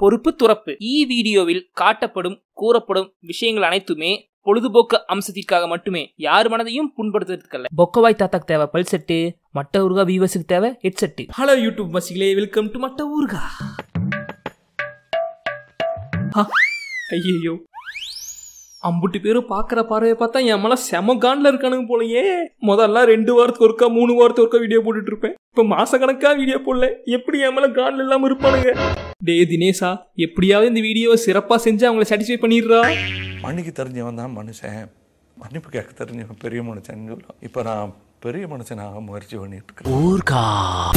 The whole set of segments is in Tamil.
பொறுப்பு துறப்பு இ வீடியோவில் காட்டப்படும் கூறப்படும் விஷயங்கள் அனைத்துமே பொழுதுபோக்கு அம்சத்திற்காக மட்டுமே யார் மனதையும் புண்படுத்துறதுக்கல்ல பொக்கவாய் தாத்தாக்கு தேவை பல் செட்டு மட்ட ஊருகா வியூவர்ஸுக்கு தேவை ஹெட்செட்டு ஹலோ யூடியூப் மசிகளே வெல்கம் டு மட்ட ஊருகா ஐயோ அம்புட்டு பேரும் பார்க்குற பார்வையை பார்த்தா என் மேலே செம காண்டில் இருக்கானுங்க போலயே முதல்ல ரெண்டு வாரத்துக்கு ஒருக்கா மூணு வாரத்துக்கு ஒருக்கா வீடியோ போட்டுட்டு இருப்பேன் இப்போ மாசக்கணக்காக வீடியோ போடல எப்படி என் மேலே காண்டில் இல்லாமல் இருப்பானுங்க டே தினேஷா எப்படியாவது இந்த வீடியோவை சிறப்பாக செஞ்சு அவங்கள சாட்டிஸ்ஃபை பண்ணிடுறா மன்னிக்கு தெரிஞ்சவன் தான் மனுஷன் மன்னிப்பு கேட்க தெரிஞ்சவன் பெரிய மனுஷன் சொல்லும் இப்போ நான் பெரிய மனுஷனாக முயற்சி பண்ணிட்டு இருக்கேன்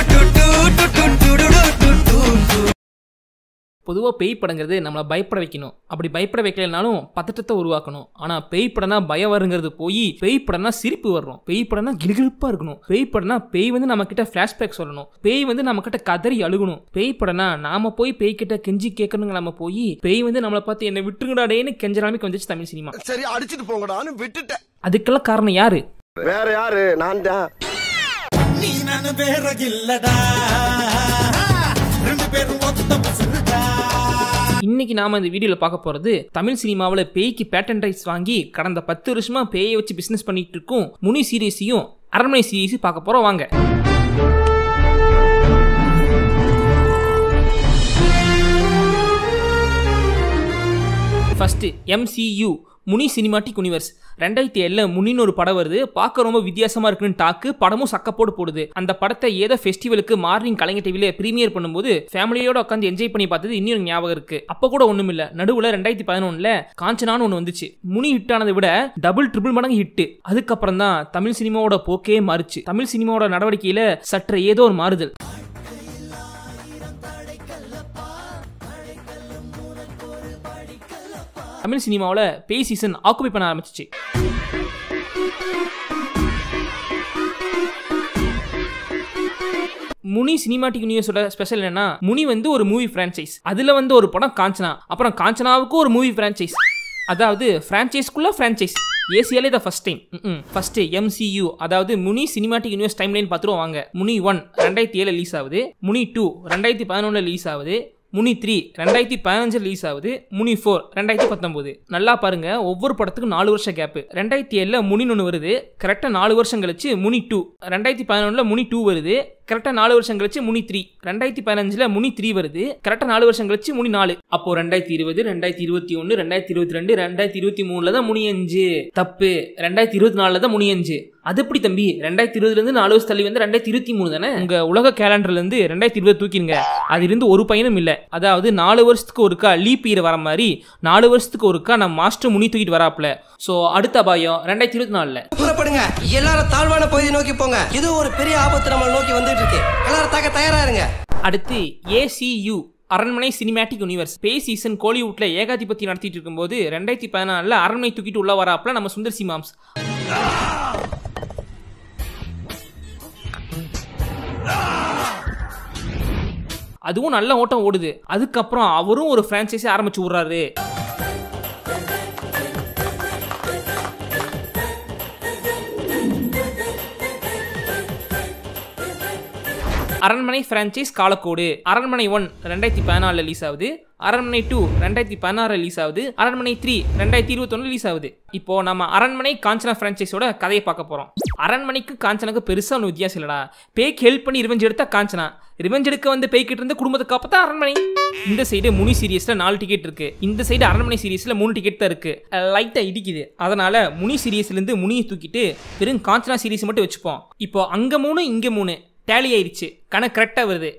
பொதுவாக பேய் படங்கிறது நம்மளை பயப்பட வைக்கணும் அப்படி பயப்பட வைக்கலைனாலும் பதட்டத்தை உருவாக்கணும் ஆனால் பேய் படம்னா பயம் வருங்கிறது போய் பேய் படம்னா சிரிப்பு வரும் பேய் படம்னா கிளுகிழுப்பாக இருக்கணும் பேய் படம்னா பேய் வந்து நம்ம கிட்ட ஃப்ளாஷ்பேக் சொல்லணும் பேய் வந்து நம்ம கிட்ட கதறி அழுகணும் பேய் படம்னா நாம போய் பேய் கிட்ட கெஞ்சி கேட்கணுங்க நம்ம போய் பேய் வந்து நம்மளை பார்த்து என்னை விட்டுருங்கடாடேன்னு கெஞ்சலாமிக்கு வந்துச்சு தமிழ் சினிமா சரி அடிச்சிட்டு போங்கடான்னு விட்டுட்டேன் அதுக்கெல்லாம் காரணம் யாரு வேற யாரு நான் தான் நீ நானு வேற இல்லடா ரெண்டு பேரும் ஒத்த பசங்கடா இன்னைக்கு நாம இந்த வீடியோல பார்க்க போறது தமிழ் சினிமாவில் பேய்க்கு பேட்டன் ரைட்ஸ் வாங்கி கடந்த பத்து வருஷமா பேயை வச்சு பிசினஸ் பண்ணிட்டு இருக்கும் முனி சீரீஸையும் அரண்மனை சீரீஸையும் பார்க்க போறோம் வாங்க first MCU Muni cinematic universe ரெண்டாயிரத்தி ஏழுல முனின்னு ஒரு படம் வருது பார்க்க ரொம்ப வித்தியாசமா இருக்குன்னு டாக்கு படமும் சக்கப்போடு போடுது அந்த படத்தை ஏதோ ஃபெஸ்டிவலுக்கு மார்னிங் கலைஞர் டிவில ப்ரீமியர் பண்ணும்போது ஃபேமிலியோட உட்காந்து என்ஜாய் பண்ணி பார்த்தது இன்னும் எனக்கு ஞாபகம் இருக்கு அப்போ கூட ஒண்ணும் இல்ல நடுவுல ரெண்டாயிரத்தி பதினொன்னுல காஞ்சனான்னு ஒன்று வந்துச்சு முனி ஹிட் ஆனதை விட டபுள் ட்ரிபிள் மடங்கு ஹிட் அதுக்கப்புறம் தான் தமிழ் சினிமாவோட போக்கே மாறுச்சு தமிழ் சினிமாவோட நடவடிக்கையில சற்று ஏதோ ஒரு மாறுதல் தமிழ் சினிமாவில் பேய் சீசன் ஆக்குபை பண்ண ஆரம்பிச்சிச்சு முனி சினிமாட்டிக் யூனிவர்ஸோட ஸ்பெஷல் என்னன்னா முனி வந்து ஒரு மூவி ஃப்ரான்ச்சைஸ் அதுல வந்து ஒரு படம் காஞ்சனா அப்புறம் காஞ்சனாவுக்கு ஒரு மூவி ஃப்ரான்ச்சைஸ் அதாவது ஃப்ரான்ச்சைஸ்க்குள்ள ஃப்ரான்ச்சைஸ் ஏசியாலே the first time first MCU அதாவது Muni cinematic universe timeline பார்த்துருவோம் வாங்க முனி ஒன் ரெண்டாயிரத்தி ஏழு ரிலீஸ் ஆகுது முனி டூ ரெண்டாயிரத்தி பதினொன்றில் ரிலீஸ் ஆகுது முனி த்ரீ ரெண்டாயிரத்தி பதினஞ்சு ரிலீஸ் ஆகுது முனி ஃபோர் ரெண்டாயிரத்தி பத்தொம்போது நல்லா பாருங்க ஒவ்வொரு படத்துக்கும் நாலு வருஷம் கேப் ரெண்டாயிரத்தி ஏழில் முனின்னு ஒன்று வருது கரெக்டாக நாலு வருஷம் கழிச்சு முனி டூ ரெண்டாயிரத்தி பதினொன்றில் முனி டூ வருது கரெக்டாக நாலு வருஷம் கழிச்சு முனி த்ரீ ரெண்டாயிரத்தி பதினஞ்சில் முனி த்ரீ வருது கரெக்டாக நாலு வருஷம் கழிச்சு முனி நாலு அப்போ ரெண்டாயிரத்தி இருபது ரெண்டாயிரத்தி இருபத்தி ஒன்று ரெண்டாயிரத்தி இருபத்தி ரெண்டு ரெண்டாயிரத்தி இருபத்தி மூணுல தான் முனி அஞ்சு தப்பு ரெண்டாயிரத்தி இருபத்தி நாலுல தான் முனி அஞ்சு அது எப்படி தம்பி ரெண்டாயிரத்தி இருபதுலேருந்து நாலு வருஷம் தள்ளி வந்து ரெண்டாயிரத்தி இருபத்தி மூணு தானே உங்க உலக கேலண்டர்லேருந்து ரெண்டாயிரத்தி இருபது தூக்கிடுங்க அது இருந்து ஒரு பையனும் இல்லை அதாவது நாலு வருஷத்துக்கு ஒருக்கா லீப் இயர் வர மாதிரி நாலு வருஷத்துக்கு ஒருக்கா நம்ம மாஸ்டர் முனி தூக்கிட்டு வராப்ல ஸோ அடுத்த அபாயம் ரெண்டாயிரத்தி இருபத்தி நாலில் புறப்படுங்க எல்லாரும் தாழ்வான பகுதி நோக்கி போங்க இது ஒரு பெரிய ஆபத்து நம்ம நோக்கி வந்துட்டு இருக்கு எல்லாரும் தாக்க தயாரா இருங்க அடுத்து ஏசியு அரண்மனை சினிமேட்டிக் யூனிவர்ஸ் பேய் சீசன் கோலிவுட்ல ஏகாதிபத்தி நடத்திட்டு இருக்கும்போது ரெண்டாயிரத்தி பதினாலில் அரண்மனை தூக்கிட்டு உள்ள வராப்ல நம்ம சுந்தர் சி மாம்ஸ் அதுவும் நல்ல ஓட்டம் ஓடுது அதுக்கப்புறம் அவரும் ஒரு பிரான்ச்சைஸி ஆரம்பிச்சு விடுறாரு அரண்மனை பிரான்ச்சைஸ் காலக்கோடு அரண்மனை ஒன் ரெண்டாயிரத்தி பதினாலு ரிலீஸ் ஆகுது அரண்மனை டூ ரெண்டாயிரத்தி பதினாறு ரிலீஸ் ஆகுது அரண்மனை த்ரீ ரெண்டாயிரத்தி இருபத்தொன்னு ரிலீஸ் ஆகுது இப்போ நம்ம அரண்மனை காஞ்சனா பிரான்ச்சைஸோட கதையை பார்க்க போறோம் அரண்மனைக்கு காஞ்சனாக்கு பெருசா ஒன்று வித்தியாசம் இல்லடா பேய்க்கு ஹெல்ப் பண்ணி ரிவெஞ்ச் எடுத்தா காஞ்சனா ரிவெஞ்ச் எடுக்க வந்து பேய்கிட்ட இருந்து குடும்பத்தை காப்பத்தா அரண்மனை இந்த சைடு முனி சீரியஸ்ல நாலு டிக்கெட் இருக்கு இந்த சைடு அரண்மனை சீரியஸ்ல மூணு டிக்கெட் தான் இருக்கு லைட்டா இடிக்குது அதனால முனி சீரியஸ்ல இருந்து முனியை தூக்கிட்டு வெறும் காஞ்சனா சீரியஸ் மட்டும் வச்சுப்போம் இப்போ அங்க மூணு இங்க மூணு டேலி ஆயிடுச்சு கணக்கு கரெக்டாக வருது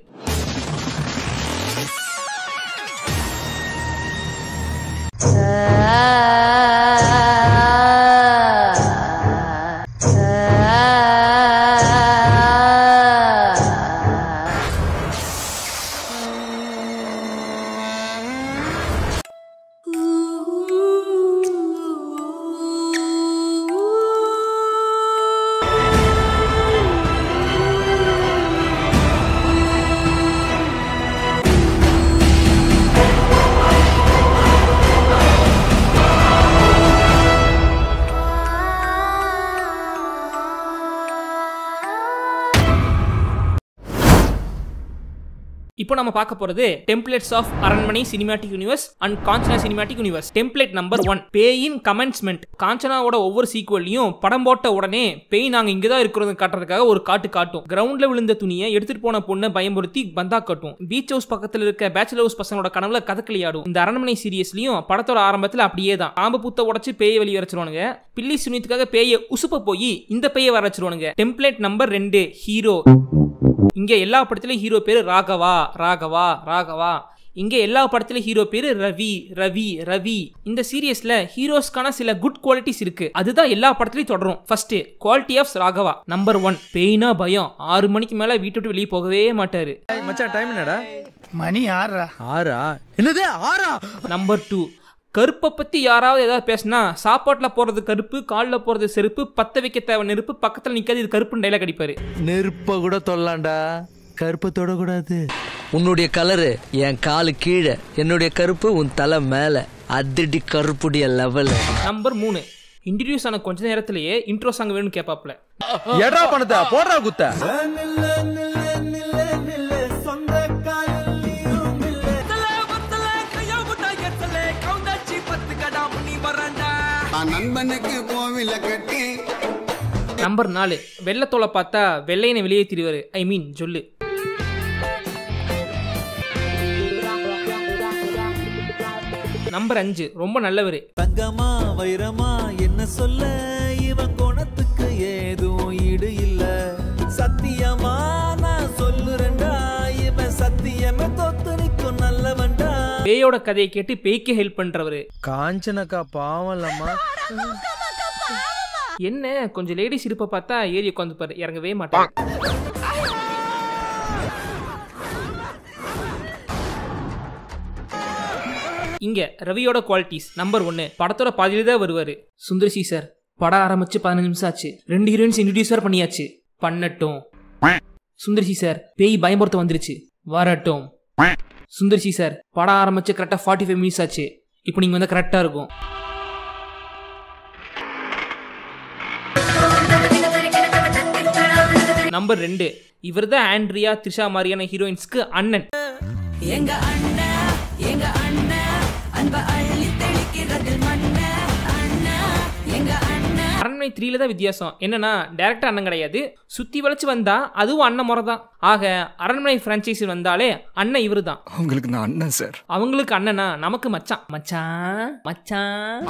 இப்போ நம்ம பார்க்க போறது templates of Aranmanai cinematic universe and Kanchana cinematic universe template number one பேயின் கமெண்ட்ஸ்மெண்ட் காஞ்சனாவோட ஒவ்வொரு சீக்வல்லையும் படம் போட்ட உடனே பேய் நாங்க இங்க தான் இருக்கிறது காட்டுறதுக்காக ஒரு காட்டு காட்டும் கிரவுண்ட்ல விழுந்த துணியை எடுத்துட்டு போன பொண்ணை பயமுறுத்தி பந்தா காட்டும் பீச் ஹவுஸ் பக்கத்துல இருக்க பேச்சுலர் ஹவுஸ் பசங்களோட கனவுல கதக்களி ஆடும் இந்த அரண்மனை சீரியஸ்லயும் படத்தோட ஆரம்பத்துல அப்படியே தான் பாம்பு புத்த உடைச்சு பேயை வெளியே வச்சிருவானுங்க பில்லி சுனித்துக்காக பேயை உசுப்ப போய் இந்த பேயை வர வச்சிருவானுங்க டெம்ப்ளேட் நம்பர் ரெண்டு ஹீரோ இங்க எல்லா படத்துலயும் ஹீரோ பேரு ராகவா ராகவா ராகவா இங்க எல்லா படத்துலயும் ஹீரோ பேரு ரவி ரவி ரவி இந்த சீரியஸ்ல ஹீரோஸ்க்கான சில குட் குவாலிட்டிஸ் இருக்கு அதுதான் எல்லா படத்துலயும் தொடரும் first quality of Raghava number one பெயினா பயம் ஆறு மணிக்கு மேல வீட்டு விட்டு வெளியே போகவே மாட்டாரு மச்சான் டைம் என்னடா மணி ஆறா ஆறா என்னது ஆறா நம்பர் டூ கருப்பை பத்தி யாராவது ஏதாவது பேசினா சாப்பாட்டில் போறது கருப்பு காலில் போறது செருப்பு பத்த வைக்க தேவை நெருப்பு பக்கத்தில் நிற்காது இது கருப்புன்னு டைலாக் அடிப்பாரு நெருப்ப கூட தொல்லாண்டா கருப்பை தொடக்கூடாது உன்னுடைய கலரு என் காலு கீழே என்னுடைய கருப்பு உன் தலை மேல அதிடி கருப்புடைய லெவல் நம்பர் மூணு இன்ட்ரடியூஸ் ஆன கொஞ்ச நேரத்திலேயே இன்ட்ரோ சாங் வேணும்னு கேட்பாப்ல எடா பணத்தை போடுறா குத்த நண்பனுக்கு கோவில கட்டி நம்பர் நாலு வெள்ளத்தோலை பார்த்தா வெள்ளையனை வெளியே திருவாரு ஐ மீன் சொல்லு நம்பர் அஞ்சு ரொம்ப நல்லவர் தங்கமா வைரமா என்ன சொல்ல இவன் குணத்துக்கு ஏதும் ஈடு இல்ல சத்தியமா நான் சொல்லுறேன்டா இவன் சத்தியமே தொத்து நிற்கும் நல்லவன்டா பேயோட கதையை கேட்டு பேய்க்கு ஹெல்ப் பண்றவரு காஞ்சனக்கா பாவம் இல்லம்மா என்ன கொஞ்சம் லேடிஸ் இருப்ப பார்த்தா ஏறி உட்காந்துப்பாரு இறங்கவே மாட்டாரு இங்க ரவியோட குவாலிட்டிஸ் நம்பர் ஒன்னு படத்தோட பாதியில தான் வருவாரு சுந்தர்சி சார் படம் ஆரம்பிச்சு பதினஞ்சு நிமிஷம் ஆச்சு ரெண்டு ஹீரோயின்ஸ் இன்ட்ரடியூஸ் வேற பண்ணியாச்சு பண்ணட்டும் சுந்தர்சி சார் பேய் பயமுறுத்த வந்துருச்சு வரட்டும் சுந்தர்சி சார் படம் ஆரம்பிச்சு கரெக்டாக ஃபார்ட்டி ஃபைவ் மினிட்ஸ் ஆச்சு இப்போ நீங்கள் வந்து கரெக்டாக இருக்கும் நம்பர் ரெண்டு இவர் தான் ஆண்ட்ரியா த்ரிஷா மாதிரியான ஹீரோயின்ஸ்க்கு அண்ணன் எங்க அண்ணன் எங்க அண்ணன் அன்ப அள்ளி தெளிக்கிறது மண்ண அண்ணன் எங்க அண்ணன் அரண்மனை த்ரீல தான் வித்தியாசம் என்னன்னா டேரக்டா அண்ணன் கிடையாது சுத்தி வளைச்சு வந்தா அதுவும் அண்ணன் முறை தான் ஆக அரண்மனை பிரான்ச்சைசி வந்தாலே அண்ணன் இவரு தான் உங்களுக்கு நான் அண்ணன் சார் அவங்களுக்கு அண்ணனா நமக்கு மச்சான் மச்சான் மச்சான்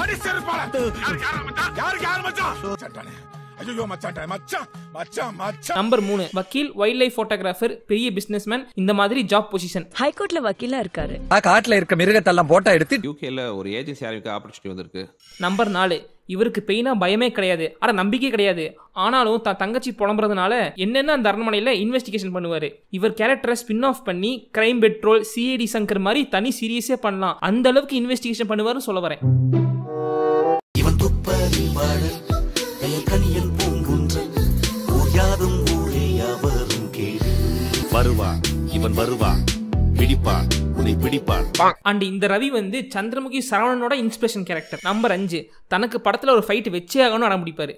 நம்பர் மூணு வக்கீல் வைல்ட் லைஃப் போட்டோகிராஃபர் பெரிய பிசினஸ்மேன் இந்த மாதிரி ஜாப் பொசிஷன் ஹைகோர்ட்ல வக்கீலா இருக்காரு காட்டுல இருக்க மிருகத்தெல்லாம் போட்டோ எடுத்து யூகேல ஒரு ஏஜென்சி ஆரம்பிக்க ஆப்பர்ச்சுனிட்டி வந்திருக்கு நம்பர் நாலு இவருக்கு பெயினா பயமே கிடையாது ஆனா நம்பிக்கை கிடையாது ஆனாலும் தான் தங்கச்சி புலம்புறதுனால என்னென்ன அந்த அரண்மனையில இன்வெஸ்டிகேஷன் பண்ணுவாரு இவர் கேரக்டரை ஸ்பின் ஆஃப் பண்ணி கிரைம் பெட்ரோல் சிஐடி சங்கர் மாதிரி தனி சீரியஸே பண்ணலாம் அந்த அளவுக்கு இன்வெஸ்டிகேஷன் பண்ணுவாருன்னு சொல்ல வரேன் இவன் துப்பறில் வாழல் கனியல் பூங்குன்றல் யாரும் ஊரே யாவரும் கேடு வருவான் இவன் வருவான் பிடிப்பான் உன்னை பிடிப்பான் அண்ட் இந்த ரவி வந்து சந்திரமுகி சரவணனோட இன்ஸ்பிரேஷன் கேரக்டர் நம்பர் அஞ்சு தனக்கு படத்துல ஒரு ஃபைட் வச்சே ஆகணும்னு அடம் பிடிப்பாரு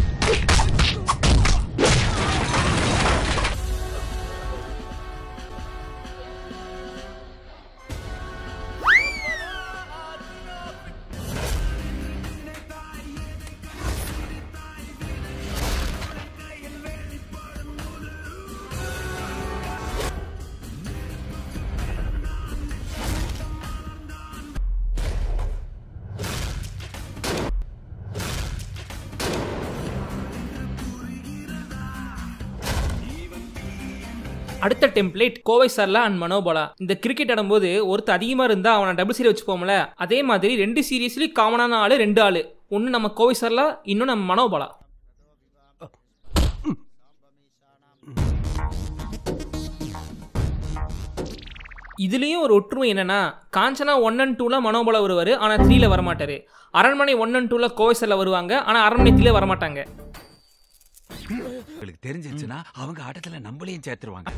அடுத்த டெம்ப்ளேட் கோவை சர்லா அண்ட் மனோபாலா இந்த கிரிக்கெட் ஆடும்போது ஒருத்தர் அதிகமாக இருந்தால் அவனை டபுள் சீரி வச்சுப்போம்ல அதே மாதிரி ரெண்டு சீரியஸ்லயும் காமனான ஆளு ரெண்டு ஆளு ஒன்று நம்ம கோவை சர்லா இன்னும் நம்ம மனோபாலா இதுலேயும் ஒரு ஒற்றுமை என்னன்னா காஞ்சனா ஒன் அண்ட் டூவில் மனோபாலா வருவார் ஆனால் த்ரீல வரமாட்டார் அரண்மனை ஒன் அண்ட் டூவில் கோவை சர்லா வருவாங்க ஆனால் அரண்மனை த்ரீல வரமாட்டாங்க உங்களுக்கு தெரிஞ்சிருச்சுன்னா அவங்க ஆட்டத்துல நம்மளையும் சேர்த்துருவாங்க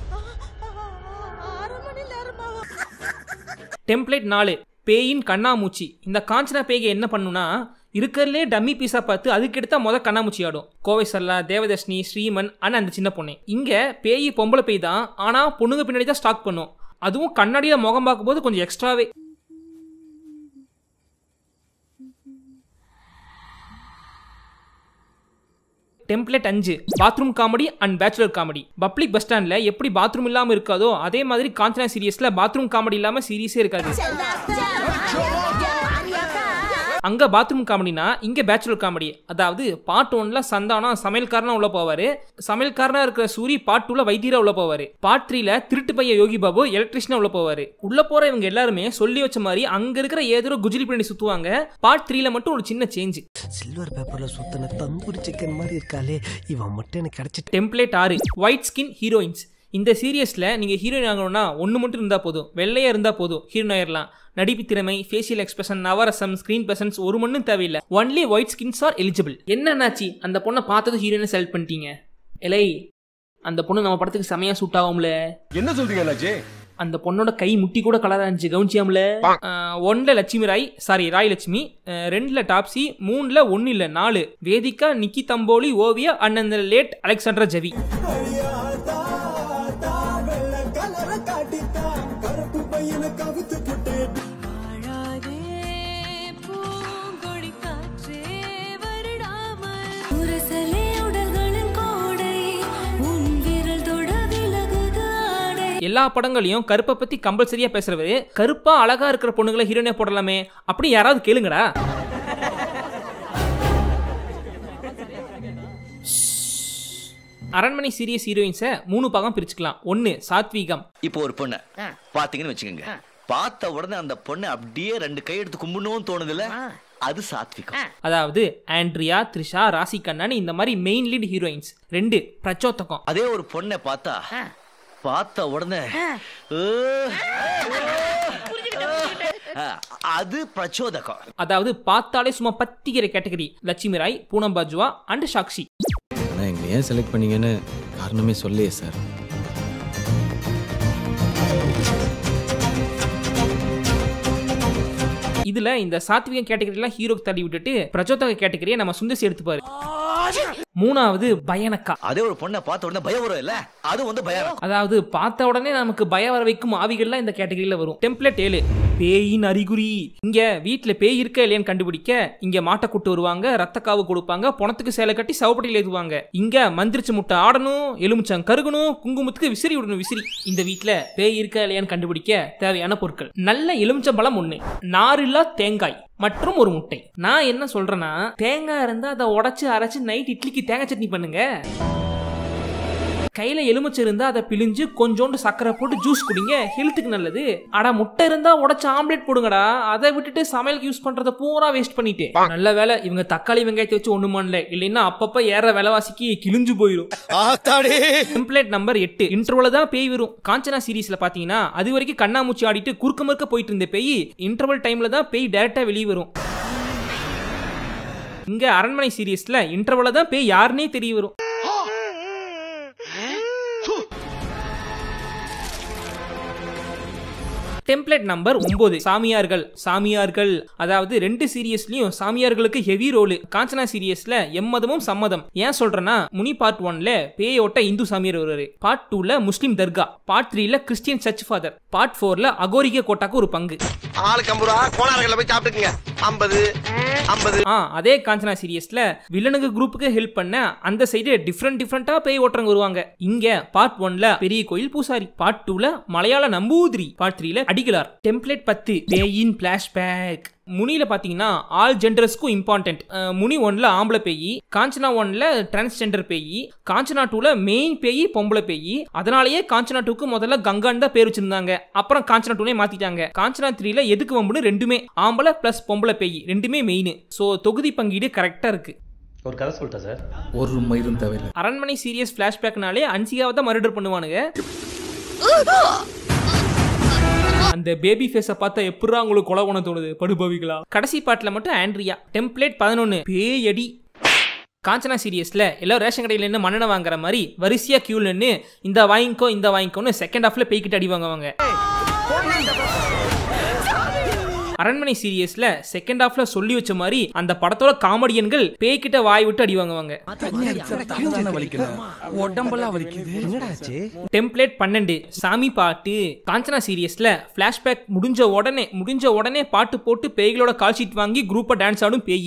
டெம்ப்ளேட் நாலு பேயின் கண்ணாமூச்சி இந்த காஞ்சனா பேய்க்கு என்ன பண்ணுனா இருக்கிறதுலே டம்மி பீஸா பார்த்து அதுக்கு எடுத்தா முத கண்ணாமூச்சி ஆடும் கோவை சர்லா தேவதர்ஷினி ஸ்ரீமன் அண்ணன் அந்த சின்ன பொண்ணு இங்க பேய் பொம்பளை பேய் தான் ஆனா பொண்ணுங்க பின்னாடி தான் ஸ்டாக் பண்ணும் அதுவும் கண்ணாடியில முகம் பார்க்கும்போது கொஞ்சம் எக்ஸ்ட்ராவே டெம்ப்ளேட் அஞ்சு bathroom comedy and bachelor comedy public bus ஸ்டாண்ட்ல எப்படி பாத்ரூம் இல்லாம இருக்காதோ அதே மாதிரி காஞ்சனா சீரியஸ்ல பாத்ரூம் காமெடி இல்லாம சீரியஸே இருக்காது அங்க பாத்ரூம் காமெடினா இங்க பேச்சுலர் காமெடி அதாவது பார்ட் ஒன்ல சந்தானா சமையல்காரனா உள்ள போவாரு சமையல்காரனா இருக்கிற சூரி பார்ட் டூல வைத்தியரா உள்ள போவாரு பார்ட் த்ரீல திருட்டு பையன் யோகி பாபு எலக்ட்ரிஷியனா உள்ள போவாரு உள்ள போற இவங்க எல்லாருமே சொல்லி வச்ச மாதிரி அங்க இருக்கிற ஏதோ குஜிலி பண்ணி சுத்துவாங்க பார்ட் த்ரீல மட்டும் ஒரு சின்ன சேஞ்ச் சில்வர் பேப்பர்ல சுத்தன தந்தூரி சிக்கன் மாதிரி இருக்காளே இவன் மட்டும் எனக்கு கிடைச்சிட்டு டெம்ப்ளேட் ஆறு ஒயிட் ஸ்கின் ஹீரோயின்ஸ் இந்த சீரியஸில் நீங்கள் ஹீரோயின் ஆகணும்னா ஒன்று மட்டும் இருந்தால் போதும் வெள்ளையாக இருந்தால் போதும் ஹீரோயின் ஆயிடலாம் நடிப்பு திறமை ஃபேஷியல் எக்ஸ்பிரஷன் நவரசம் ஸ்க்ரீன் பிரசன்ஸ் ஒரு மண்ணும் தேவையில்லை only white skins are eligible என்னன்னாச்சு அந்த பொண்ணை பார்த்தது ஹீரோயினை செலக்ட் பண்ணிட்டீங்க எலை அந்த பொண்ணு நம்ம படத்துக்கு செமையாக சூட் ஆகும்ல என்ன சொல்றீங்க அண்ணாச்சி அந்த பொண்ணோட கை முட்டி கூட கலரா இருந்துச்சு கவனிச்சியாமல ஒன்ல லட்சுமி ராய் சாரி ராய் லட்சுமி அஹ், ரெண்டுல டாப்ஸி மூணுல ஒன்னு இல்ல நாலு வேதிகா நிக்கி தம்போலி ஓவியா அண்ட் அந்த லேட் அலெக்சாண்டர் ஜெவி பூங்கொடி காற்றே வருடாமல் உரசலே உடல்களின் கோடை உன் விரல் தொட விலகுது ஆடை எல்லா படங்களையும் கருப்பை பத்தி கம்பல்சரியா பேசுறவரு கருப்பா அழகா இருக்கிற பொண்ணுங்களை ஹீரோனே போடலாமே அப்படி யாராவது கேளுங்கடா அரண்மனை சீரியஸ் ஹீரோயின்ஸை மூணு பாகம் பிரிச்சுக்கலாம் ஒன்னு சாத்வீகம் இப்போ ஒரு பொண்ணு பாத்தீங்கன்னு வச்சுக்கோங்க பார்த்த உடனே அந்த பொண்ணு அப்படியே ரெண்டு கை எடுத்து கும்பிடணும்னு தோணுதுல அது சாத்விகம் அதாவது ஆண்ட்ரியா த்ரிஷா ராசி கண்ணன் இந்த மாதிரி மெயின் லீட் ஹீரோயின்ஸ் ரெண்டு பிரச்சோத்தகம் அதே ஒரு பொண்ணை பார்த்தா பார்த்த உடனே "ஏ, ஆ, அது பிரச்சோதகம் அதாவது பார்த்தாலே சும்மா பத்திக்கிற கேட்டகரி லட்சுமி ராய் பூனம் பாஜ்வா அண்ட் சாக்ஷி ஆனால் எங்களை ஏன் செலக்ட் பண்ணீங்கன்னு காரணமே சொல்லியே சார் இதுல இந்த சாத்விக கேட்டகரிலாம் ஹீரோக்கு தள்ளி விட்டுட்டு பிரச்சோதக கேட்டகரியை நம்ம சுந்தசி எடுத்துப்பாரு மூணாவது பயனக்கா அதே ஒரு பொண்ணை பார்த்த உடனே பயம் வரும் இல்ல அது வந்து பயம் அதாவது பார்த்த உடனே நமக்கு பயம் வர வைக்கும் ஆவிகள்லாம் இந்த கேட்டகரியில வரும் டெம்ப்ளேட் ஏழு பேயின் அறிகுறி இங்க வீட்ல பேய் இருக்கா இல்லையான்னு கண்டுபிடிக்க இங்க மாட்டை கூட்டு வருவாங்க ரத்த காவு கொடுப்பாங்க பணத்துக்கு சேலை கட்டி சவப்பட்டியில் எழுதுவாங்க இங்க மந்திரிச்சு முட்டை ஆடணும் எலுமிச்சம் கருகணும் குங்குமத்துக்கு விசிறி விடணும் விசிறி இந்த வீட்ல பேய் இருக்கா இல்லையான்னு கண்டுபிடிக்க தேவையான பொருட்கள் நல்ல எலுமிச்சம் பழம் ஒண்ணு நாரில்லா தேங்காய் மற்றும் ஒரு முட்டை நான் என்ன சொல்றேன்னா தேங்காய் இருந்தா அதை உடைச்சு அரைச்சு நைட் இட்லிக்கு தேங்காய் சட்னி பண்ணுங்க கையில எலுமிச்சை இருந்தா அதை பிழிஞ்சு கொஞ்சோண்டு சக்கரை போட்டு ஜூஸ் குடிங்க ஹெல்த்துக்கு நல்லது அடா முட்டை இருந்தா உடைச்சு ஆம்லெட் போடுங்கடா அதை விட்டுட்டு சமையலுக்கு யூஸ் பண்றத பூரா வேஸ்ட் பண்ணிட்டு நல்ல வேலை இவங்க தக்காளி வெங்காயத்தை வச்சு ஒண்ணு பண்ணல இல்லைன்னா அப்பப்ப ஏற விலைவாசிக்கு கிழிஞ்சு போயிடும் டெம்ப்ளேட் நம்பர் எட்டு இன்டர்வல் தான் பேய் வரும் காஞ்சனா சீரிஸ்ல பாத்தீங்கன்னா அது வரைக்கும் கண்ணாமூச்சி ஆடிட்டு குறுக்க மறுக்க போயிட்டு இருந்த பேய் இன்டர்வல் டைம்ல தான் பேய் டைரக்டா வெளியே வரும் இங்க அரண்மனை சீரியஸ்ல இன்டர்வல்ல தான் பேய் யாருன்னே தெரிய வரும் டெம்ப்ளேட் நம்பர் ஒன்பது சாமியார்கள் சாமியார்கள் அதாவது ரெண்டு சீரியஸ்லயும் சாமியார்களுக்கு ஹெவி ரோல் காஞ்சனா சீரியஸ்ல எம்மதமும் சம்மதம் ஏன் சொல்றேன்னா முனி பார்ட் ஒன்ல பேயோட்ட இந்து சாமியார் வருவாரு பார்ட் டூல முஸ்லிம் தர்கா பார்ட் த்ரீல கிறிஸ்டியன் சர்ச் ஃபாதர் பார்ட் ஃபோர்ல அகோரிக கோட்டாக்கு ஒரு பங்கு ஆளுக்கு ஐம்பது ரூபா கோணாரங்களை போய் சாப்பிட்டுக்குங்க ஐம்பது ஐம்பது ஆ அதே காஞ்சனா சீரியஸ்ல வில்லனுக்கு குரூப்புக்கு ஹெல்ப் பண்ண அந்த சைடு டிஃப்ரெண்ட் டிஃப்ரெண்டா பேய் ஓட்டுறவங்க வருவாங்க இங்க பார்ட் ஒன்ல பெரிய கோயில் பூசாரி பார்ட் டூல மலையாள நம்பூதிரி பார்ட் த்ரீல அடிகளார் டெம்ப்ளேட் பத்து பேயின் பிளாஷ்பேக் முனியில பாத்தீங்கன்னா ஆல் ஜெண்டர்ஸ்க்கும் இம்பார்ட்டன்ட் முனி ஒன்ல ஆம்பளை பேய் காஞ்சனா ஒன்ல டிரான்ஸ்ஜெண்டர் பேய் காஞ்சனா டூல மெயின் பேய் பொம்பளை பேய் அதனாலேயே காஞ்சனா டூக்கு முதல்ல கங்கான்னு தான் பேர் வச்சிருந்தாங்க அப்புறம் காஞ்சனா டூனே மாத்திட்டாங்க காஞ்சனா த்ரீல எதுக்கு வம்புன்னு ரெண்டுமே ஆம்பளை பிளஸ் பொம்பளை பேய் ரெண்டுமே மெயின் ஸோ தொகுதி பங்கீடு கரெக்டா இருக்கு ஒரு கதை சொல்லிட்டா சார் ஒரு மயிரும் தேவையில்லை அரண்மனை சீரியஸ் ஃபிளாஷ்பேக்னாலே அன்சிகாவை தான் மர்டர் பண்ணுவானுங்க அந்த பேபி ஃபேஸை பார்த்தா எப்படா உங்களுக்கு கொலை பண்ண தோணுது படுபவிகளா கடைசி பாட்டில் மட்டும் ஆண்ட்ரியா டெம்ப்ளேட் பதினொன்று பேயடி காஞ்சனா சீரியஸ்ல எல்லாரும் ரேஷன் கடையில் நின்று மண்ணெண்ணை வாங்குற மாதிரி வரிசையா கியூல நின்று இந்த வாங்கிக்கோ இந்த வாங்கிக்கோன்னு செகண்ட் ஹாஃப்ல பேய்கிட்டு அடி வாங்குவாங்க அரண்மனை சீரியஸ்ல செகண்ட் ஹாஃப்ல சொல்லி வச்ச மாதிரி அந்த படத்தோட காமெடியன்கள் பேய்கிட்ட வாய் விட்டு அடி வாங்குவாங்க உடம்பெல்லாம் வலிக்குது என்னடாச்சு டெம்ப்ளேட் பன்னெண்டு சாமி பாட்டு காஞ்சனா சீரியஸ்ல பிளாஷ்பேக் முடிஞ்ச உடனே முடிஞ்ச உடனே பாட்டு போட்டு பேய்களோட கால் ஷீட் வாங்கி குரூப்பா டான்ஸ் ஆடும் பேய்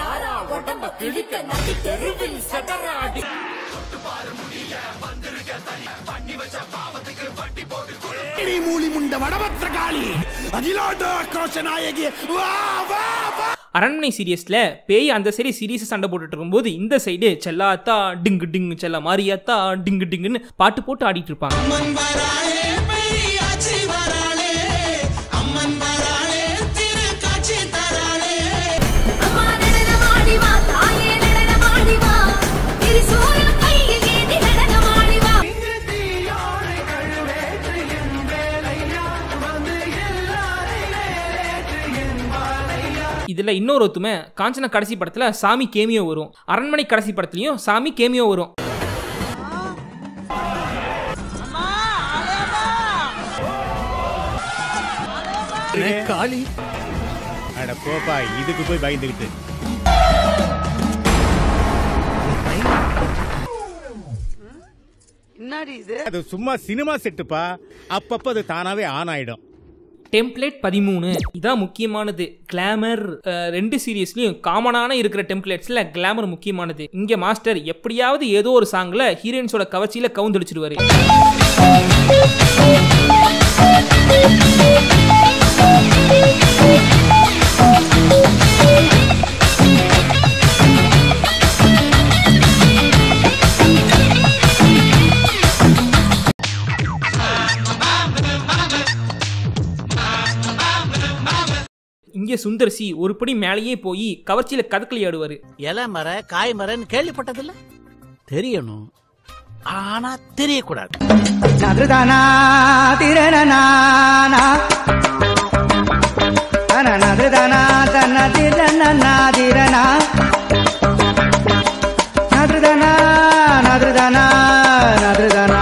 மூலி முண்ட வடபத்திர காளி அகிலாண்ட ஆக்ரோஷ நாயகி வா வா வா அரண்மனை சீரியஸ்ல பேய் அந்த சைடு சீரியஸா சண்டை போட்டுட்டு இருக்கும்போது இந்த சைடு செல்லாத்தா டிங்கு டிங்கு செல்ல மாரியாத்தா டிங்கு டிங்குன்னு பாட்டு போட்டு ஆடிட்டு இருப்பாங்க அம்மன் வராளே பெரியாச்சி வராளே அம்மன் வராளே திரு காட்சி தராளே அம்மா நடனமாடி வா தாயே நடனமாடி வா திரிசூல கையில் ஏந்தி நடனமாடி வா இதுல இன்னொரு ஒத்துமை காஞ்சனா கடைசி படத்துல சாமி கேமியோ வரும் அரண்மனை கடைசி படத்துலயும் சாமி கேமியோ வரும் காளி அட போப்பா இதுக்கு போய் பயந்துக்கிட்டு அது சும்மா சினிமா செட்டுப்பா அப்பப்ப அது தானாவே ஆன் ஆயிடும் டெம்ப்ளேட் பதிமூணு இதான் முக்கியமானது கிளாமர் ரெண்டு சீரியஸ்லயும் காமனான இருக்கிற டெம்ப்ளேட்ஸ்ல கிளாமர் முக்கியமானது இங்க மாஸ்டர் எப்படியாவது ஏதோ ஒரு சாங்ல ஹீரோயின்ஸோட கவர்ச்சியில கவுந்தடிச்சிடுவாரு இங்க சுந்தர்சி ஒரு படி மேலேயே போய் கவர்ச்சியில கதக்களி ஆடுவாரு இலை மர காய் மரன்னு கேள்விப்பட்டதில்ல தெரியணும் ஆனா தெரியக்கூடாது நதுதானா திரணனானா நதுதானா தன்ன திரணனா திரணா நதுதானா நதுதானா நதுதானா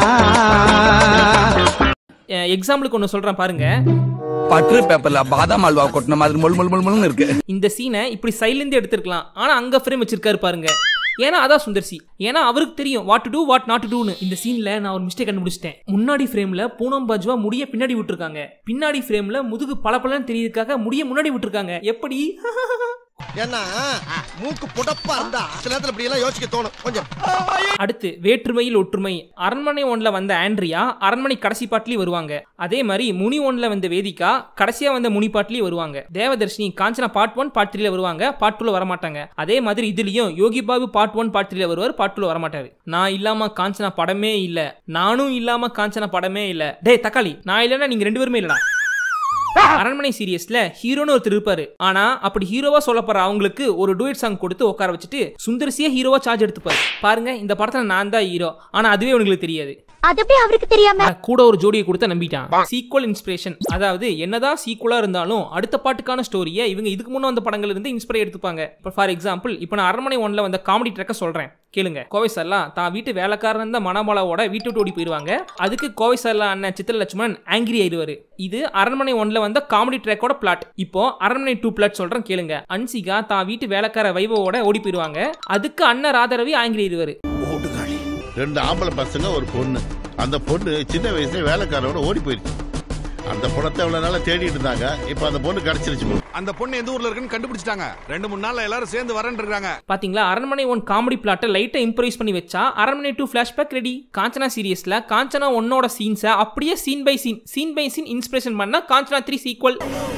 எக்ஸாம்பிளுக்கு ஒன்று சொல்றேன் பாருங்க பற்று பேப்பர்ல பாதாம் அல்வா கொட்டின மாதிரி மொல் மொல் மொல் மொல்னு இருக்கு இந்த சீனை இப்படி சைட்லேருந்து எடுத்திருக்கலாம் ஆனா அங்க ஃப்ரேம் வச்சிருக்காரு பாருங்க ஏன்னா அதான் சுந்தர்சி ஏன்னா அவருக்கு தெரியும் what to do what not to டூன்னு இந்த சீன்ல நான் ஒரு மிஸ்டேக் கண்டுபிடிச்சிட்டேன் முன்னாடி ஃப்ரேம்ல பூனம் பாஜ்வா முடிய பின்னாடி விட்டுருக்காங்க பின்னாடி ஃப்ரேம்ல முதுகு பளபளன்னு தெரியறதுக்காக முடிய முன்னாடி விட்டுருக்காங்க எப்படி ஏன்னா மூக்கு புடப்பா இருந்தா சில நேரத்துல இப்படி எல்லாம் யோசிக்க தோணும் கொஞ்சம் அடுத்து வேற்றுமையில் ஒற்றுமை அரண்மனை ஒன்ல வந்த ஆண்ட்ரியா அரண்மனை கடைசி பாட்டிலையும் வருவாங்க அதே மாதிரி முனி ஒன்ல வந்த வேதிகா கடைசியா வந்த முனி பாட்டிலையும் வருவாங்க Devadarshini Kanchana part one part த்ரீல வருவாங்க பார்ட் டூல வரமாட்டாங்க அதே மாதிரி இதுலயும் Yogi Babu part one part த்ரீல வருவார் பார்ட் டூல வரமாட்டாரு நான் இல்லாம காஞ்சனா படமே இல்ல நானும் இல்லாம காஞ்சனா படமே இல்ல டேய் தக்காளி நான் இல்லைன்னா நீங்க ரெண்டு பேருமே இல்லடா அரண்மனை சீரியஸ்ல ஹீரோன்னு ஒருத்தர் இருப்பாரு ஆனா அப்படி ஹீரோவா சொல்லப்படுற அவங்களுக்கு ஒரு டூயட் சாங் கொடுத்து உட்கார வச்சுட்டு சுந்தர்சியே ஹீரோவா சார்ஜ் எடுத்துப்பாரு பாருங்க இந்த படத்துல நான் தான் ஹீரோ ஆனா அதுவே உங்களுக்கு தெரியாது அது எப்படி அவருக்கு தெரியாம அட, கூட ஒரு ஜோடியை கொடுத்த நம்பிட்டான் சீக்வல் இன்ஸ்பிரேஷன் அதாவது என்னதான் சீக்குவலா இருந்தாலும் அடுத்த பாட்டுக்கான ஸ்டோரியை இவங்க இதுக்கு முன்ன வந்த படங்கள்ல இருந்து இன்ஸ்பயர் எடுத்துப்பாங்க இப்போ ஃபார் எக்ஸாம்பிள் இப்போ நான் அரண்மனை ஒன்ல வந்த காமெடி ட்ரெக்க சொல்றேன் கேளுங்க கோவை சர்லாம் தான் வீட்டு வேலைக்காரன் இருந்த மணமாலாவோட வீட்டு விட்டு ஓடி போயிருவாங்க அதுக்கு கோவை சர்லா அண்ணன் சித்திரலட்சுமணன் ஆங்கிரி ஆயிடுவாரு இது அரண்மனை ஒன்ல வந்த காமெடி ட்ராக்கோட பிளாட் இப்போ அரண்மனை டூ பிளாட் சொல்றேன் கேளுங்க அன்சிகா தான் வீட்டு வேலைக்கார வைபவோட ஓடி போயிருவாங்க அதுக்கு அண்ணன் ராதாரவி ஆங்கிரி ஆயிடுவாரு ரெண்டு ஆம்பளை பசங்க ஒரு பொண்ணு அந்த பொண்ணு சின்ன வயசுல வேலைக்காரோட ஓடி போயிருச்சு அந்த பணத்தை இவ்வளவு நாளா தேடிட்டு இருந்தாங்க இப்ப அந்த பொண்ணு கிடைச்சிருச்சு போல. அந்த பொண்ணு எந்த ஊர்ல இருக்குன்னு கண்டுபிடிச்சிட்டாங்க ரெண்டு மூணு நாள்ல எல்லாரும் சேர்ந்து வரேன் இருக்காங்க பாத்தீங்களா அரண்மனை ஒன் காமெடி பிளாட்டை லைட்டா இம்ப்ரூவைஸ் பண்ணி வச்சா Aranmanai two flashback ready Kanchana சீரியஸ்ல காஞ்சனா ஒன்னோட சீன்ஸை அப்படியே scene by scene scene by scene inspiration பண்ணா காஞ்சனா த்ரீ சீக்வல்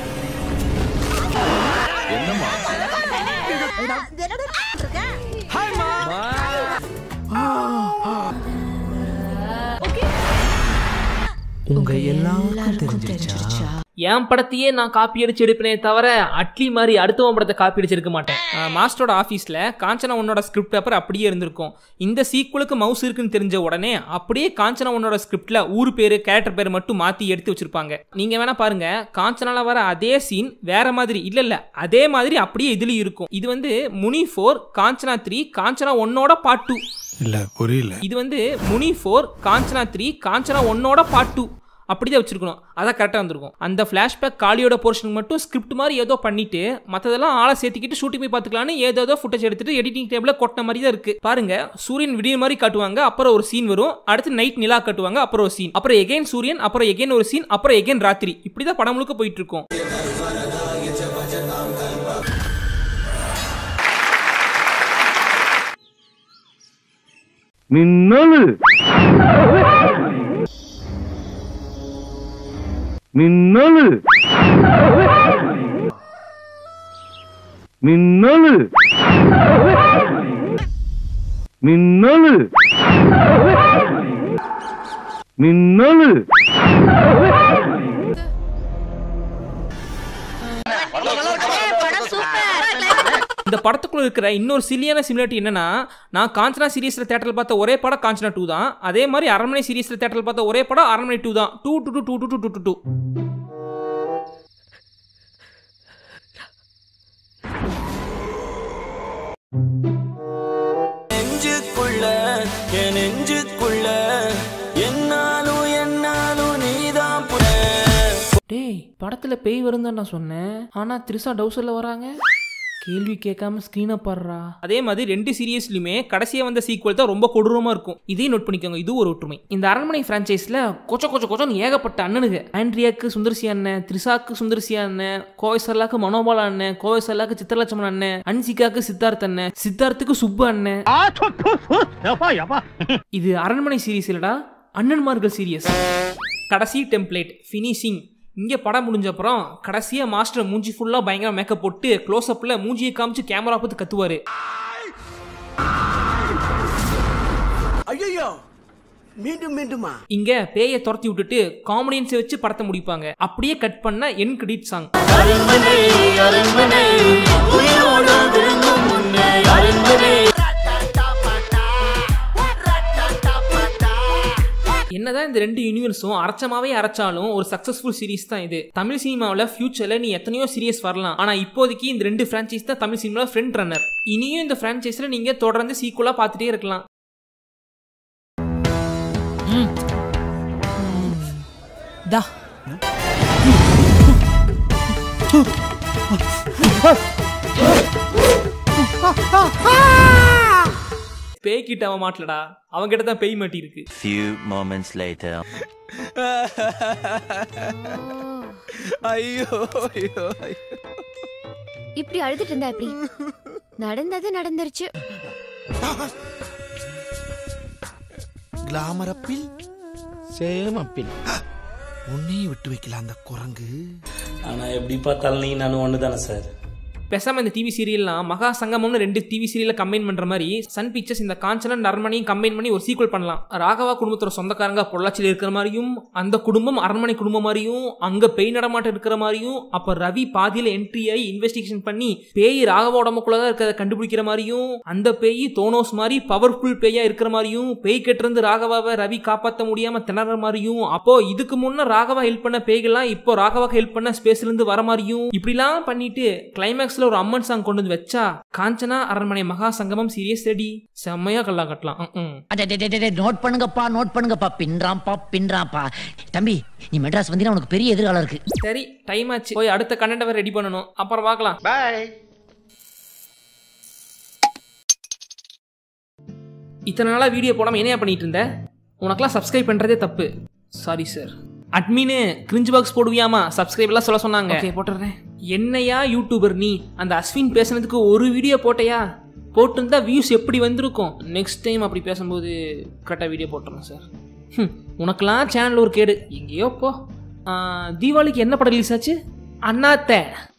உங்க எல்லாருக்கும் தெரிஞ்சிருச்சா என் படத்தையே நான் காப்பி அடிச்சு எடுப்பேனே தவிர அட்லி மாதிரி அடுத்தவன் படத்தை காப்பி அடிச்சிருக்க மாட்டேன் அஹ் மாஸ்டரோட ஆஃபீஸில் காஞ்சனா ஒன்னோட ஸ்கிரிப்ட் பேப்பர் அப்படியே இருந்திருக்கும் இந்த சீக்குவலுக்கு மவுஸ் இருக்குன்னு தெரிஞ்ச உடனே அப்படியே காஞ்சனா ஒன்னோட ஸ்கிரிப்ட்ல ஊர் பேர் கேரக்டர் பேர் மட்டும் மாற்றி எடுத்து வச்சிருப்பாங்க நீங்கள் வேணா பாருங்க காஞ்சனால வர அதே சீன் வேற மாதிரி இல்லை இல்லை அதே மாதிரி அப்படியே இதுலயும் இருக்கும் இது வந்து முனி ஃபோர் காஞ்சனா த்ரீ காஞ்சனா ஒன்னோட பார்ட் டூ இல்ல புரியல இது வந்து முனி ஃபோர் காஞ்சனா த்ரீ காஞ்சனா ஒன்னோட பார்ட் டூ அப்படிதான் வச்சிருக்கணும் அதான் கரெக்டாக வந்திருக்கும் அந்த ஃப்ளாஷ்பேக் காளியோட போர்ஷனுக்கு மட்டும் ஸ்கிரிப்ட் மாதிரி ஏதோ பண்ணிட்டு மற்றதெல்லாம் ஆளை சேர்த்துக்கிட்டு ஷூட்டிங் போய் பார்த்துக்கலான்னு ஏதோ ஃபுட்டேஜ் எடுத்துட்டு எடிட்டிங் டேபிளில் கொட்டின மாதிரி தான் இருக்கு பாருங்க சூரியன் விடிய மாதிரி காட்டுவாங்க அப்புறம் ஒரு சீன் வரும் அடுத்து நைட் நிலா காட்டுவாங்க அப்புறம் ஒரு சீன் அப்புறம் எகைன் சூரியன் அப்புறம் எகைன் ஒரு சீன் அப்புறம் எகைன் ராத்திரி இப்படி தான் படம் முழுக்க போயிட்டு இருக்கும் மின்னலு மின்னலு மின்னலு மின்னலு மின்னலு இந்த படத்துக்குள்ள இருக்கிற இன்னொரு சில்லியான சிமிலாரிட்டி என்னன்னா நான் காஞ்சனா சீரியஸ்ல தேட்டரில் பார்த்த ஒரே படம் காஞ்சனா டூ தான் அதே மாதிரி அரண்மனை சீரியஸ்ல தேட்டரில் பார்த்த ஒரே படம் அரண்மனை டூ தான் டூ டூ டூ டூ டூ டூ டூ டூ நெஞ்சுக்குள்ள என் நெஞ்சுக்குள்ள என்னாலும் என்னாலும் நீதான் புற டேய் படத்துல பேய் வரும் தான் நான் சொன்னேன் ஆனா த்ரிஷா டவுசர்ல வராங்க கேள்வி கேட்காம ஸ்க்ரீனை பாடுறா அதே மாதிரி ரெண்டு சீரியஸ்லயுமே கடைசியா வந்த சீக்வல் தான் ரொம்ப கொடூரமா இருக்கும் இதையும் நோட் பண்ணிக்கோங்க இது ஒரு ஒற்றுமை இந்த அரண்மனை பிரான்ச்சைஸ்ல கொச்ச கொச்ச கொச்சன்னு ஏகப்பட்ட அண்ணனுங்க ஆண்ட்ரியாக்கு சுந்தர்சி அண்ணன் த்ரிஷாக்கு சுந்தர்சி அண்ணன் கோவைசல்லாக்கு மனோபால அண்ணன் கோவைசல்லாக்கு சித்திரலட்சுமணன் அண்ணன் அன்சிகாக்கு சித்தார்த் அண்ணன் சித்தார்த்துக்கு சுப்பு அண்ணன் இது அரண்மனை சீரியஸ் இல்லடா அண்ணன்மார்கள் சீரியஸ் கடைசி டெம்ப்ளேட் ஃபினிஷிங் இங்கே படம் முடிஞ்ச அப்புறம் கடைசியாக மாஸ்டர் மூஞ்சி ஃபுல்லாக பயங்கர மேக்கப் போட்டு க்ளோஸ்அப்பில் மூஞ்சியை காமிச்சு கேமரா பார்த்து கத்துவார் ஐயோ மீண்டும் மீண்டுமா இங்க பேயை துரத்தி விட்டுட்டு காமெடியன்ஸை வச்சு படத்தை முடிப்பாங்க அப்படியே கட் பண்ண என் கிரெடிட் சாங் அரண்மனை அரண்மனை உயிரோட விழுங்கும் முன்னே அரண்மனை என்னதான் இந்த ரெண்டு யூனிவர்ஸும் அரைச்சமாவே அரைச்சாலும் ஒரு சக்சஸ்ஃபுல் சீரிஸ் தான் இது தமிழ் சினிமாவில் ஃபியூச்சர்ல நீ எத்தனையோ சீரியஸ் வரலாம் ஆனா இப்போதைக்கு இந்த ரெண்டு பிரான்ச்சைஸ் தான் தமிழ் சினிமாவில் ஃப்ரண்ட் ரன்னர் இனியும் இந்த பிரான்ச்சைஸ்ல நீங்க தொடர்ந்து சீக்குவலா பார்த்துட்டே இருக்கலாம் தா பேய் கிட்ட அவன் மாட்டலடா அவன் கிட்ட தான் பேய் மாட்டி இருக்கு Few moments later. ஐயோ ஐயோ இப்படி அழுதுட்டு இருந்தா எப்படி நடந்தது நடந்துருச்சு கிளாமர் அப்பில் சேம் அப்பில் உன்னையும் விட்டு வைக்கல அந்த குரங்கு ஆனா எப்படி பார்த்தாலும் நீ நானும் ஒன்று தானே சார் பேசாம இந்த டிவி சீரியல்லாம் மகா சங்கமம்னு ரெண்டு டிவி சீரியல கம்பைன் பண்ற மாதிரி சன் பிக்சர்ஸ் இந்த காஞ்சனா நர்மனையும் கம்பைன் பண்ணி ஒரு சீக்வல் பண்ணலாம் ராகவா குடும்பத்தோட சொந்தக்காரங்க பொள்ளாச்சியில் இருக்கிற மாதிரியும் அந்த குடும்பம் அரண்மனை குடும்பம் மாதிரியும் அங்க பேய் நடமாட்டம் இருக்கிற மாதிரியும் அப்ப ரவி பாதியில என்ட்ரி ஆகி இன்வெஸ்டிகேஷன் பண்ணி பேய் ராகவா உடம்புக்குள்ளதான் இருக்கிறத கண்டுபிடிக்கிற மாதிரியும் அந்த பேய் தோனோஸ் மாதிரி பவர்ஃபுல் பேயா இருக்கிற மாதிரியும் பேய் கெட்டிருந்து ராகவாவை ரவி காப்பாற்ற முடியாம திணற மாதிரியும் அப்போ இதுக்கு முன்ன ராகவா ஹெல்ப் பண்ண பேய்கள்லாம் இப்போ ராகவாக்கு ஹெல்ப் பண்ண ஸ்பேஸ்ல இருந்து வர மாதிரியும் இப்படிலாம் பண்ணிட்டு கிளைமேக்ஸ்ல ஒரு அம்மன் சாங் கொண்டு வந்து வச்சா காஞ்சனா அரண்மனை மகா சங்கமம் சீரியஸ் ரெடி செம்மையா கல்லா கட்டலாம் ம்ம். நோட் பண்ணுங்கப்பா நோட் பண்ணுங்கப்பா பின்றாம்பா பின்றாம்பா தம்பி நீ மெட்ராஸ் வந்தீங்கன்னா உனக்கு பெரிய எதிர்காலம் இருக்கு சரி டைம் ஆச்சு போய் அடுத்த கண்டென்ட் ரெடி பண்ணணும் அப்புறம் பார்க்கலாம் பாய் இத்தனை நாளா வீடியோ போடாம என்னையா பண்ணிட்டு இருந்த உனக்கெல்லாம் சப்ஸ்கிரைப் பண்றதே தப்பு sorry sir admin cringe box போடுவியாமா சப்ஸ்கிரைப் எல்லாம் சொல்ல சொன்னாங்க ஓகே போட்டுறேன் என்னையா யூடியூபர் நீ அந்த அஸ்வின் பேசுனதுக்கு ஒரு வீடியோ போட்டையா போட்டிருந்தா வியூஸ் எப்படி வந்திருக்கும் நெக்ஸ்ட் டைம் அப்படி பேசும்போது கரெக்டாக வீடியோ போட்டுறேன் சார் ஹம், உனக்கெல்லாம் சேனல் ஒரு கேடு எங்கேயோ போ ஆ, தீபாவளிக்கு என்ன படம் ரிலீஸ் ஆச்சு அண்ணாத்த